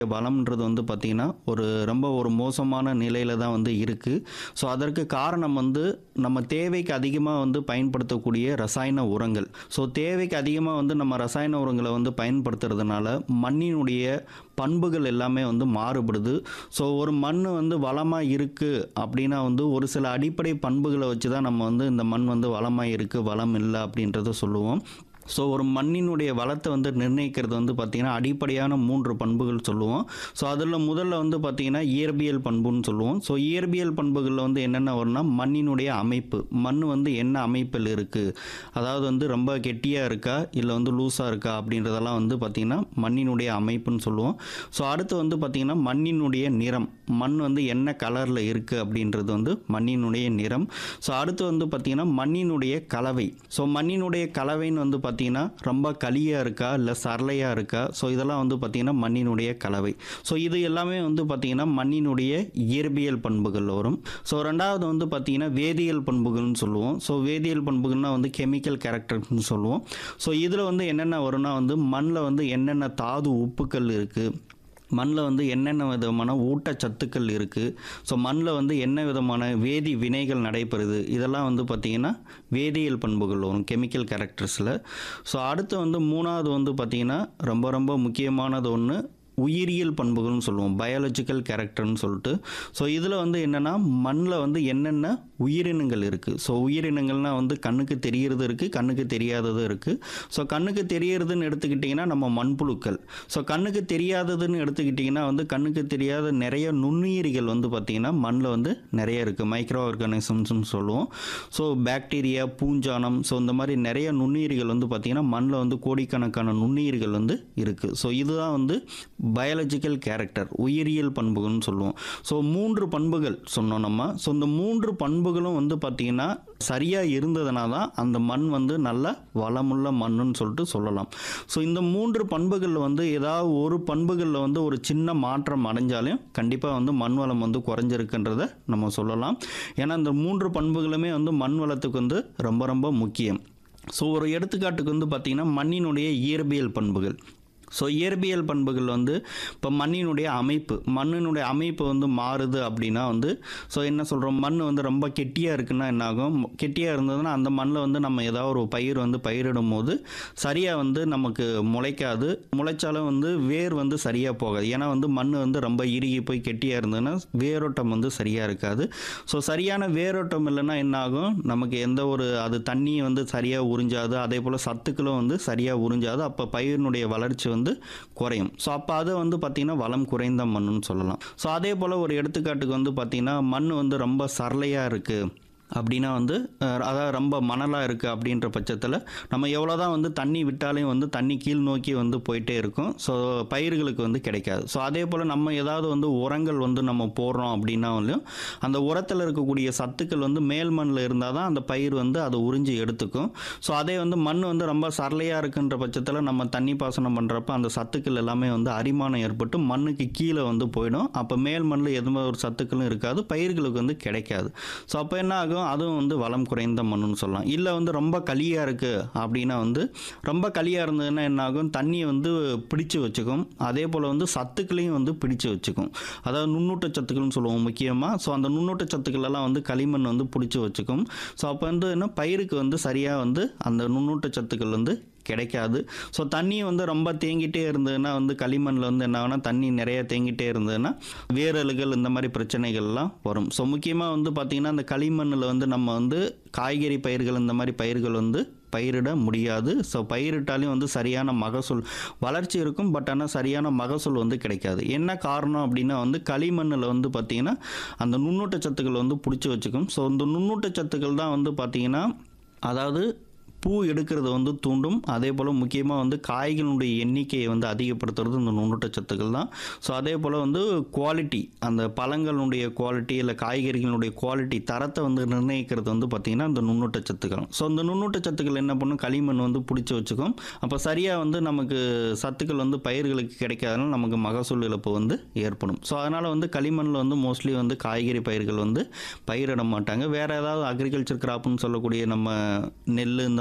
வளம்ன்றது வந்து பார்த்திங்கன்னா ஒரு ரொம்ப ஒரு மோசமான நிலையில் தான் வந்து இருக்குது ஸோ அதற்கு காரணம் வந்து நம்ம தேவைக்கு அதிகமாக வந்து பயன்படுத்தக்கூடிய ரசாயன உரங்கள் ஸோ தேவைக்கு அதிகமாக வந்து நம்ம ரசாயன உரங்களை வந்து பயன்படுத்துறதுனால மண்ணினுடைய பண்புகள் எல்லாமே வந்து மாறுபடுது ஸோ ஒரு மண் வந்து வளமாக இருக்குது அப்படின்னா வந்து ஒரு சில அடிப்படை பண்புகளை வச்சு தான் நம்ம வந்து இந்த மண் வந்து வளமாக இருக்குது வளம் இல்லை அப்படின்றத சொல்லுவோம் ஸோ ஒரு மண்ணினுடைய வளத்தை வந்து நிர்ணயிக்கிறது வந்து பார்த்திங்கன்னா அடிப்படையான மூன்று பண்புகள் சொல்லுவோம் ஸோ அதில் முதல்ல வந்து பார்த்திங்கன்னா இயற்பியல் பண்புன்னு சொல்லுவோம் ஸோ இயற்பியல் பண்புகளில் வந்து என்னென்ன வரும்னா மண்ணினுடைய அமைப்பு மண் வந்து என்ன அமைப்பில் இருக்குது அதாவது வந்து ரொம்ப கெட்டியாக இருக்கா இல்லை வந்து லூஸாக இருக்கா அப்படின்றதெல்லாம் வந்து பார்த்திங்கன்னா மண்ணினுடைய அமைப்புன்னு சொல்லுவோம் ஸோ அடுத்து வந்து பார்த்திங்கன்னா மண்ணினுடைய நிறம் மண் வந்து என்ன கலரில் இருக்குது அப்படின்றது வந்து மண்ணினுடைய நிறம் ஸோ அடுத்து வந்து பார்த்திங்கன்னா மண்ணினுடைய கலவை ஸோ மண்ணினுடைய கலவைன்னு வந்து பார்த்திங்கன்னா ரொம்ப களியாக இருக்கா இல்லை சரளையாக இருக்கா ஸோ இதெல்லாம் வந்து பார்த்திங்கன்னா மண்ணினுடைய கலவை ஸோ இது எல்லாமே வந்து பார்த்திங்கன்னா மண்ணினுடைய இயற்பியல் பண்புகள் வரும் ஸோ ரெண்டாவது வந்து பார்த்திங்கன்னா வேதியியல் பண்புகள்னு சொல்லுவோம் ஸோ வேதியியல் பண்புகள்னால் வந்து கெமிக்கல் கேரக்டர்ஸ்னு சொல்லுவோம் ஸோ இதில் வந்து என்னென்ன வரும்னா வந்து மண்ணில் வந்து என்னென்ன தாது உப்புக்கள் இருக்குது மண்ணில் வந்து என்னென்ன விதமான ஊட்டச்சத்துக்கள் இருக்குது ஸோ மண்ணில் வந்து என்ன விதமான வேதி வினைகள் நடைபெறுது இதெல்லாம் வந்து பார்த்திங்கன்னா வேதியியல் பண்புகள் வரும் கெமிக்கல் கேரக்டர்ஸில் ஸோ அடுத்து வந்து மூணாவது வந்து பார்த்திங்கன்னா ரொம்ப ரொம்ப முக்கியமானது ஒன்று உயிரியல் பண்புகள்னு சொல்லுவோம் பயாலஜிக்கல் கேரக்டர்னு சொல்லிட்டு ஸோ இதில் வந்து என்னென்னா மண்ணில் வந்து என்னென்ன உயிரினங்கள் இருக்குது ஸோ உயிரினங்கள்னால் வந்து கண்ணுக்கு தெரியறது இருக்குது கண்ணுக்கு தெரியாததும் இருக்குது ஸோ கண்ணுக்கு தெரியறதுன்னு எடுத்துக்கிட்டிங்கன்னா நம்ம மண்புழுக்கள் ஸோ கண்ணுக்கு தெரியாததுன்னு எடுத்துக்கிட்டிங்கன்னா வந்து கண்ணுக்கு தெரியாத நிறைய நுண்ணுயிரிகள் வந்து பார்த்திங்கன்னா மண்ணில் வந்து நிறைய இருக்குது மைக்ரோ ஆர்கானிசம்ஸ்னு சொல்லுவோம் ஸோ பாக்டீரியா பூஞ்சானம் ஸோ இந்த மாதிரி நிறைய நுண்ணுயிரிகள் வந்து பார்த்திங்கன்னா மண்ணில் வந்து கோடிக்கணக்கான நுண்ணுயிர்கள் வந்து இருக்குது ஸோ இதுதான் வந்து பயாலஜிக்கல் கேரக்டர் உயிரியல் பண்புகள்னு சொல்லுவோம் ஸோ மூன்று பண்புகள் சொன்னோம் நம்ம ஸோ இந்த மூன்று பண்புகளும் வந்து பார்த்திங்கன்னா சரியாக இருந்ததுனா தான் அந்த மண் வந்து நல்ல வளமுள்ள மண்ணுன்னு சொல்லிட்டு சொல்லலாம் ஸோ இந்த மூன்று பண்புகளில் வந்து ஏதாவது ஒரு பண்புகளில் வந்து ஒரு சின்ன மாற்றம் அடைஞ்சாலும் கண்டிப்பாக வந்து மண் வளம் வந்து குறைஞ்சிருக்குன்றத நம்ம சொல்லலாம் ஏன்னா இந்த மூன்று பண்புகளுமே வந்து மண் வளத்துக்கு வந்து ரொம்ப ரொம்ப முக்கியம் ஸோ ஒரு எடுத்துக்காட்டுக்கு வந்து பார்த்திங்கன்னா மண்ணினுடைய இயற்பியல் பண்புகள் ஸோ இயற்பியல் பண்புகள் வந்து இப்போ மண்ணினுடைய அமைப்பு மண்ணினுடைய அமைப்பு வந்து மாறுது அப்படின்னா வந்து ஸோ என்ன சொல்கிறோம் மண் வந்து ரொம்ப கெட்டியாக இருக்குன்னா என்ன ஆகும் கெட்டியாக இருந்ததுன்னா அந்த மண்ணில் வந்து நம்ம ஏதாவது ஒரு பயிர் வந்து பயிரிடும் போது சரியாக வந்து நமக்கு முளைக்காது முளைச்சாலும் வந்து வேர் வந்து சரியாக போகாது ஏன்னா வந்து மண் வந்து ரொம்ப இறுகி போய் கெட்டியாக இருந்ததுன்னா வேரோட்டம் வந்து சரியாக இருக்காது ஸோ சரியான வேரோட்டம் இல்லைன்னா என்ன ஆகும் நமக்கு எந்த ஒரு அது தண்ணியை வந்து சரியாக உறிஞ்சாது அதே போல் சத்துக்களும் வந்து சரியாக உறிஞ்சாது அப்போ பயிரினுடைய வளர்ச்சி வந்து குறையும் ஸோ அப்போ அது வந்து பார்த்திங்கன்னா வளம் குறைந்த மண்ணுன்னு சொல்லலாம் ஸோ அதே போல் ஒரு எடுத்துக்காட்டுக்கு வந்து பார்த்திங்கன்னா மண் வந்து ரொம்ப சரளையாக இருக்குது அப்படின்னா வந்து அஹ், அதாவது ரொம்ப மணலாக இருக்குது அப்படின்ற பட்சத்தில் நம்ம எவ்வளோ தான் வந்து தண்ணி விட்டாலையும் வந்து தண்ணி கீழ் நோக்கி வந்து போயிட்டே இருக்கும் ஸோ பயிர்களுக்கு வந்து கிடைக்காது ஸோ அதே போல் நம்ம ஏதாவது வந்து உரங்கள் வந்து நம்ம போடுறோம் அப்படின்னாலும் அந்த உரத்தில் இருக்கக்கூடிய சத்துக்கள் வந்து மேல் மண்ணில் இருந்தால் தான் அந்த பயிர் வந்து அதை உறிஞ்சி எடுத்துக்கும் ஸோ அதே வந்து மண் வந்து ரொம்ப சரளையாக இருக்குன்ற பட்சத்தில் நம்ம தண்ணி பாசனம் பண்ணுறப்ப அந்த சத்துக்கள் எல்லாமே வந்து அரிமானம் ஏற்பட்டு மண்ணுக்கு கீழே வந்து போயிடும் அப்போ மேல் மண்ணில் எதுவுமே ஒரு சத்துக்களும் இருக்காது பயிர்களுக்கு வந்து கிடைக்காது ஸோ அப்போ என்ன ஆகும் அதுவும் வந்து வளம் குறைந்த மண்ணுன்னு சொல்லலாம் இல்லை வந்து ரொம்ப களியாக இருக்குது அப்படின்னா வந்து ரொம்ப களியாக இருந்ததுன்னா என்ன ஆகும் தண்ணியை வந்து பிடிச்சு வச்சுக்கும் அதே போல் வந்து சத்துக்களையும் வந்து பிடிச்சு வச்சுக்கும் அதாவது நுண்ணூட்ட சத்துக்கள்னு சொல்லுவோம் முக்கியமாக ஸோ அந்த நுண்ணூட்ட சத்துக்கள் எல்லாம் வந்து களிமண் வந்து பிடிச்சி வச்சுக்கும் ஸோ அப்போ வந்து என்ன பயிருக்கு வந்து சரியாக வந்து அந்த நுண்ணூட்ட சத்துக்கள் வந்து கிடைக்காது ஸோ தண்ணி வந்து ரொம்ப தேங்கிட்டே இருந்ததுன்னா வந்து களிமண்ணில் வந்து என்ன ஆகும்னா தண்ணி நிறைய தேங்கிட்டே இருந்ததுன்னா வேரலுகள் இந்த மாதிரி பிரச்சனைகள்லாம் வரும் ஸோ முக்கியமாக வந்து பார்த்திங்கன்னா அந்த களிமண்ணில் வந்து நம்ம வந்து காய்கறி பயிர்கள் இந்த மாதிரி பயிர்கள் வந்து பயிரிட முடியாது ஸோ பயிரிட்டாலையும் வந்து சரியான மகசூல் வளர்ச்சி இருக்கும் பட் ஆனால் சரியான மகசூல் வந்து கிடைக்காது என்ன காரணம் அப்படின்னா வந்து களிமண்ணில் வந்து பார்த்திங்கன்னா அந்த நுண்ணூட்ட சத்துக்கள் வந்து பிடிச்சி வச்சுக்கும் ஸோ இந்த நுண்ணூட்ட சத்துக்கள் தான் வந்து பார்த்திங்கன்னா அதாவது பூ எடுக்கிறது வந்து தூண்டும் அதே போல் முக்கியமாக வந்து காய்களுடைய எண்ணிக்கையை வந்து அதிகப்படுத்துறது இந்த நுண்ணூட்டச்சத்துக்கள் தான் ஸோ அதே போல் வந்து குவாலிட்டி அந்த பழங்களுடைய குவாலிட்டி இல்லை காய்கறிகளுடைய குவாலிட்டி தரத்தை வந்து நிர்ணயிக்கிறது வந்து பார்த்திங்கன்னா இந்த நுண்ணூட்டச்சத்துக்கள் ஸோ இந்த நுண்ணூட்டச்சத்துக்கள் என்ன பண்ணும் களிமண் வந்து பிடிச்சி வச்சுக்கும் அப்போ சரியாக வந்து நமக்கு சத்துக்கள் வந்து பயிர்களுக்கு கிடைக்காதனால நமக்கு மகசூல் இழப்பு வந்து ஏற்படும் ஸோ அதனால் வந்து களிமண்ணில் வந்து மோஸ்ட்லி வந்து காய்கறி பயிர்கள் வந்து பயிரிட மாட்டாங்க வேறு ஏதாவது அக்ரிகல்ச்சர் கிராப்னு சொல்லக்கூடிய நம்ம நெல் இந்த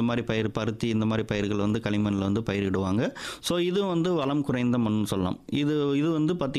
மாதிரி பயிர் பருத்தி இந்த மாதிரி பயிர்கள் வந்து களிமண்ணில் வந்து பயிரிடுவாங்க ஸோ இது வந்து வளம் குறைந்த மண் சொல்லலாம் இது இது வந்து பார்த்திங்கன்னா